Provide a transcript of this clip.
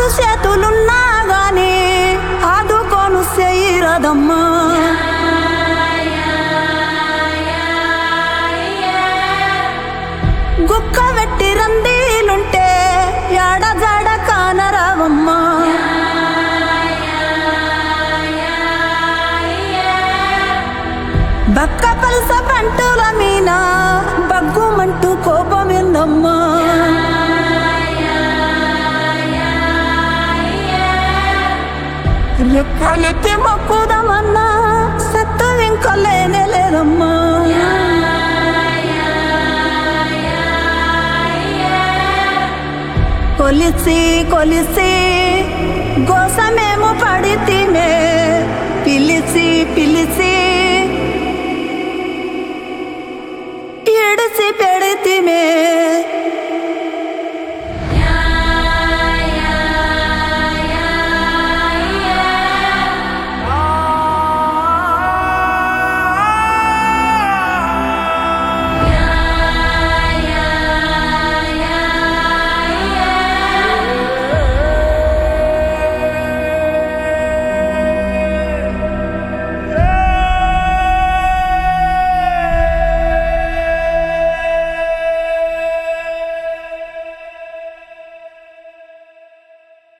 చేతులున్నా గాని ఆదుకోను చెయ్యరదమ్మా గుక్క వెట్టి రందీలుంటే యాడ జాడ కానరావమ్మా బక్క పలస పంటుల మీన బగ్గుమంటూ కోపమిందమ్మా రెక్కలెత్తి మొక్కుదమన్నా సత్తు ఇంకా లేనే లేదమ్మా కొలిసి కొలిసి